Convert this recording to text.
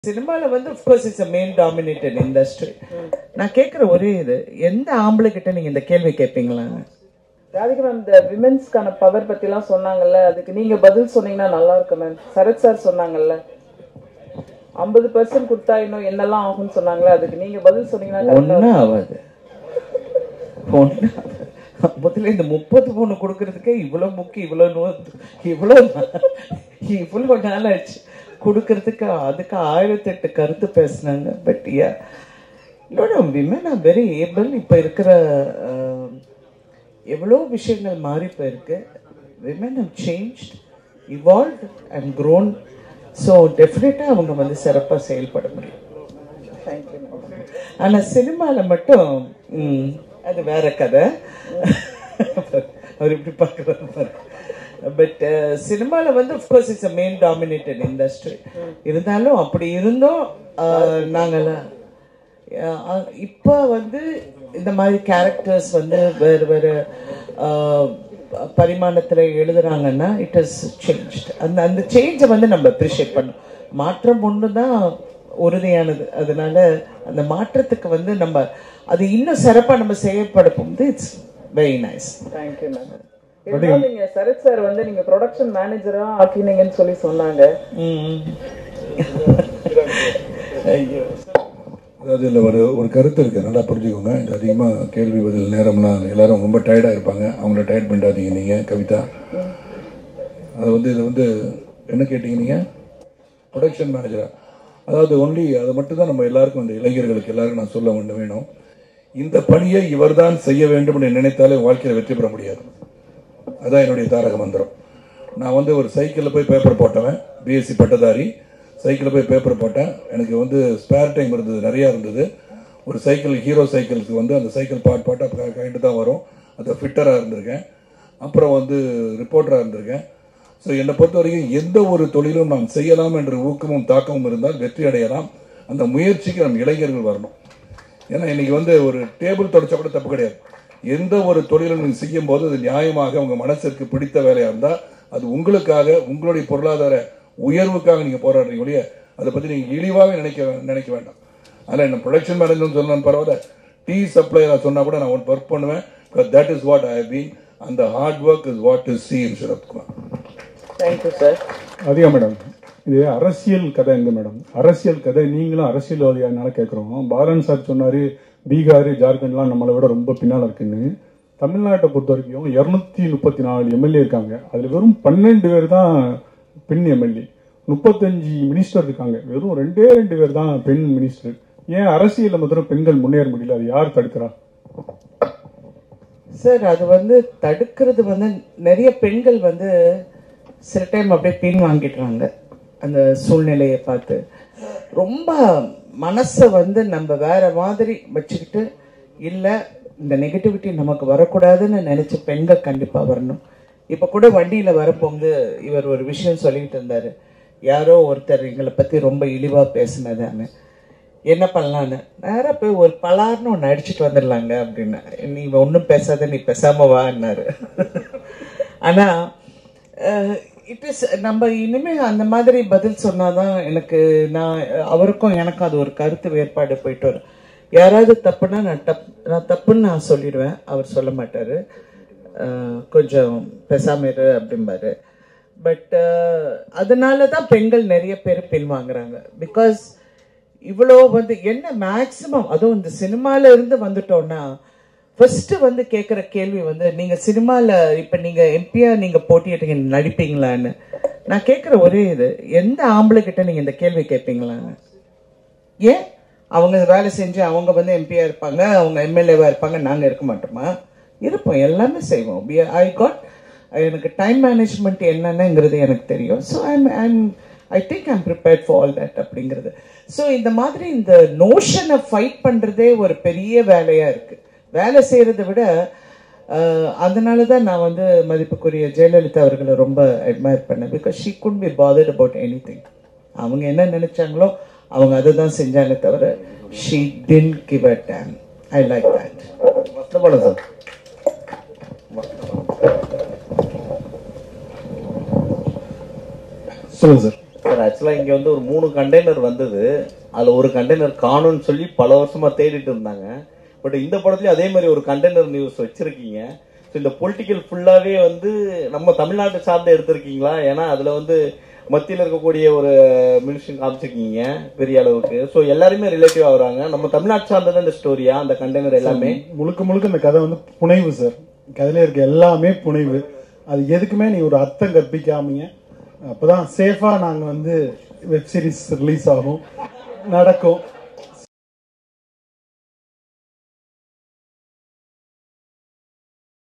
சினிமால வந்து of course it's a main dominated industry நான் கேட்குற ஒரே இது எந்த ஆம்பளை கிட்ட நீங்க இந்த கேள்வி கேட்பீங்களா ராதிகா மேம் இந்த விமென்ஸ்க்கான பவர் பத்திலாம் சொன்னாங்கல்ல அதுக்கு நீங்க பதில் சொன்னீங்கன்னா நல்லா இருக்கும் மேம் சரத் சார் சொன்னாங்கல்ல ஐம்பது பர்சன்ட் கொடுத்தா இன்னும் என்னெல்லாம் ஆகும்னு சொன்னாங்களே அதுக்கு நீங்க பதில் சொன்னீங்கன்னா correct ஆ ஒன்றும் ஆகாது ஒன்று முதல்ல இந்த முப்பது மூணு கொடுக்கறதுக்கே இவ்வளோ முக்கியம் இவ்வளோ நோ இவ்வளோ இவ்வளோ நாள் ஆச்சு கொடுக்கறதுக்கு அதுக்கு ஆயிரத்தெட்டு கருத்து பேசுனாங்க பட் யா இன்னொன்று விமன் ஆர் வெரி ஏபிள் இப்போ இருக்கிற அஹ், எவ்வளோ விஷயங்கள் மாறி போயிருக்கு women have changed evolved and grown so டெஃபினட்டாக அவங்க வந்து சிறப்பாக செயல்பட முடியும் Thank you, ma'am. ஆனா சினிமால மட்டும் ம், அது வேற கதை அவர் இப்படி பார்க்குறாரு பட் சினிமால வந்து of course it's a main dominated industry இருந்தாலும் அப்படி இருந்தும் அஹ், நாங்கெல்லாம் அஹ், இப்போ வந்து இந்த மாதிரி கேரக்டர்ஸ் வந்து வேறு வேறு பரிமாணத்தில் எழுதுறாங்கன்னா இட் இஸ் சேஞ்ச் அந்த அந்த சேஞ்சை வந்து நம்ம அப்ரிஷியேட் பண்ணணும் மாற்றம் ஒன்று தான் உறுதியானது அதனால அந்த மாற்றத்துக்கு வந்து நம்ம அது இன்னும் சிறப்பாக நம்ம செய்யப்படும் it's very nice Thank you, ma'am. இருந்தாலும் நீங்க சரத் சார் வந்து நீங்க ப்ரொடக்ஷன் மேனேஜரா ஆக்கினீங்கன்னு சொல்லி சொன்னாங்க ஐயோ அதாவது இதில் ஒரு ஒரு கருத்து இருக்குது நல்லா புரிஞ்சுக்கோங்க இது அதிகமாக கேள்வி பதில் நேரம்லாம் எல்லாரும் ரொம்ப டயர்டாக இருப்பாங்க அவங்கள டயர்ட் பண்ணிடாதீங்க நீங்கள் கவிதா அது வந்து இது வந்து என்ன கேட்டீங்க நீங்கள் ப்ரொடக்ஷன் மேனேஜரா அதாவது ஒன்லி அதை மட்டும் தான் நம்ம எல்லாருக்கும் இந்த இளைஞர்களுக்கு எல்லாருக்கும் நான் சொல்ல வேண்டும் வேணும் இந்த பணியை இவர்தான் செய்ய வேண்டும் என்று நினைத்தாலே வாழ்க்கையில் வெற்றி பெற முடியாது அதான் என்னுடைய தாரக மந்திரம் நான் வந்து ஒரு சைக்கிளில் போய் பேப்பர் போட்டவன் பிஎஸ்சி பட்டதாரி சைக்கிளில் போய் பேப்பர் போட்டேன் எனக்கு வந்து ஸ்பேர் டைம் இருந்தது நிறையா இருந்தது ஒரு சைக்கிள் ஹீரோ சைக்கிளுக்கு வந்து அந்த சைக்கிள் பாட் பாட்டாக கைண்டு தான் வரும் அது ஃபிட்டராக இருந்திருக்கேன் அப்புறம் வந்து ரிப்போர்ட்டராக இருந்திருக்கேன் ஸோ என்னை பொறுத்த வரைக்கும் எந்த ஒரு தொழிலும் நாம் செய்யலாம் என்ற ஊக்கமும் தாக்கமும் இருந்தால் வெற்றி அடையலாம் அந்த முயற்சிக்கு நம் இளைஞர்கள் வரணும் ஏன்னா இன்னைக்கு வந்து ஒரு டேபிள் தொடச்சா கூட தப்பு கிடையாது எந்த ஒரு தொழிலும் நீங்க செய்யும் போது அது நியாயமாக உங்க மனசிற்கு பிடித்த வேலையா இருந்தா அது உங்களுக்காக உங்களுடைய பொருளாதார உயர்வுக்காக நீங்க போராடுறீங்க ஒழிய அதை பத்தி நீங்க இழிவாக நினைக்க வே- நினைக்க வேண்டாம் அதனால என்ன ப்ரொடக்ஷன் மேனேஜர் சொல்லணும் பரவாயில்ல டீ சப்ளையர் சொன்னா கூட நான் ஒர்க் பண்ணுவேன் that is what I been அந்த hard work is what is see in Sarathkumar thank you sir அதிகா மேடம் இது அரசியல் கதை எங்க மேடம் அரசியல் கதை நீங்களும் அரசியல்வாதியானால கேட்குறோம் பாலன் சார் சொன்னாரு பீகார் ஜார்க்கண்ட்லாம் நம்மளை விட ரொம்ப பின்னால் இருக்குன்னு தமிழ்நாட்டை பொறுத்த வரைக்கும் இரநூத்தி முப்பத்தி நாலு எம்எல்ஏ இருக்காங்க அதில் வெறும் பன்னெண்டு பேர் தான் பெண் எம்எல்ஏ முப்பத்தஞ்சு மினிஸ்டர் இருக்காங்க வெறும் ரெண்டே ரெண்டு பேர் தான் பெண் மினிஸ்டர் ஏன் அரசியலில் மாத்திரம் பெண்கள் முன்னேற முடியல அது யார் தடுக்கிறா சார் அது வந்து தடுக்கிறது வந்து நிறைய பெண்கள் வந்து சில டைம் அப்படியே பின் வாங்கிடுறாங்க அந்த சூழ்நிலையை பார்த்து ரொம்ப மனசை வந்து நம்ம வேற மாதிரி வச்சுக்கிட்டு இல்லை இந்த நெகட்டிவிட்டி நமக்கு வரக்கூடாதுன்னு நினைச்ச பெண்கள் கண்டிப்பாக வரணும் இப்போ கூட வண்டியில் வரப்போகும்போது இவர் ஒரு விஷயம் சொல்லிட்டு இருந்தாரு யாரோ ஒருத்தர் எங்களை பற்றி ரொம்ப இழிவாக பேசினதான்னு என்ன பண்ணலான்னு நேராக போய் ஒரு பலார்னு ஒன்று அடிச்சுட்டு வந்துடலாங்க அப்படின்னு நீ ஒன்றும் பேசாத நீ பேசாம வான்னாரு ஆனால் இட் இஸ் நம்ம இனிமே அந்த மாதிரி பதில் சொன்னாதான் எனக்கு நான் அவருக்கும் எனக்கும் அது ஒரு கருத்து வேறுபாடு போயிட்டு வரும் யாராவது தப்புனா நான் தப் நான் தப்புன்னு நான் சொல்லிடுவேன் அவர் சொல்ல மாட்டாரு அஹ், கொஞ்சம் பேசாம இரு அப்படிம்பாரு பட் அதனால தான் பெண்கள் நிறைய பேர் பின்வாங்குறாங்க பிகாஸ் இவ்வளோ வந்து என்ன மேக்சிமம் அதுவும் இந்த சினிமால இருந்து வந்துட்டோம்னா ஃபர்ஸ்ட் வந்து கேட்குற கேள்வி வந்து நீங்க சினிமால இப்ப நீங்க எம்பியா நீங்க போட்டியிட்டீங்க நடிப்பீங்களான்னு நான் கேட்குற ஒரே இது எந்த ஆம்பளை கிட்ட நீங்க இந்த கேள்வி கேட்பீங்களான்னு ஏன் அவங்க வேலை செஞ்சு அவங்க வந்து எம்பியா இருப்பாங்க அவங்க எம்எல்ஏவா இருப்பாங்க நாங்க இருக்க மாட்டோமா இருப்போம் எல்லாமே செய்வோம் ஐ காட் எனக்கு டைம் மேனேஜ்மெண்ட் என்னன்னுங்கிறது எனக்கு தெரியும் so I'm I'm I think I'm prepared for all that அப்படிங்கிறது ஸோ இந்த மாதிரி இந்த நோஷனை ஃபைட் பண்றதே ஒரு பெரிய வேலையா இருக்கு வேலை செய்யறதை விட அஹ், அதனால தான் நான் வந்து மதிப்புக்குரிய ஜெயலலிதா அவர்களை ரொம்ப அட்மயர் பண்ணேன் because she could be bothered about any அவங்க என்ன நினைச்சாங்களோ அவங்க அதை தான் செஞ்சாங்க தவிர she didn't give a damn I like that Vastrapalan sir சொல்லுங்க சார் சார் ஆக்சுவலாக இங்கே வந்து ஒரு மூணு கண்டெய்னர் வந்தது அதில் ஒரு கண்டெய்னர் காணும்னு சொல்லி பல வருஷமா தேடிட்டு இருந்தாங்க பட் இந்த படத்துலயும் அதே மாதிரி ஒரு கண்டெய்னர் நியூஸ் வச்சிருக்கீங்க ஸோ இந்த பொலிட்டிக்கல் ஃபுல்லாகவே வந்து நம்ம தமிழ்நாட்டை சார்ந்து எடுத்திருக்கீங்களா ஏன்னா அதில் வந்து மத்தியில் இருக்கக்கூடிய ஒரு மினிஷன் காமிச்சிருக்கீங்க பெரிய அளவுக்கு ஸோ எல்லாருமே ரிலேட்டிவ் ஆகுறாங்க நம்ம தமிழ்நாட்டு சார்ந்தது இந்த ஸ்டோரியா அந்த கண்டெய்னர் எல்லாமே முழுக்க முழுக்க இந்த கதை வந்து புனைவு சார் கதையில இருக்க எல்லாமே புனைவு அது எதுக்குமே நீ ஒரு அர்த்தம் கற்பிக்காமீங்க அப்பதான் சேஃபா நாங்க வந்து வெப் சீரிஸ் ரிலீஸ் ஆகும் நடக்கும்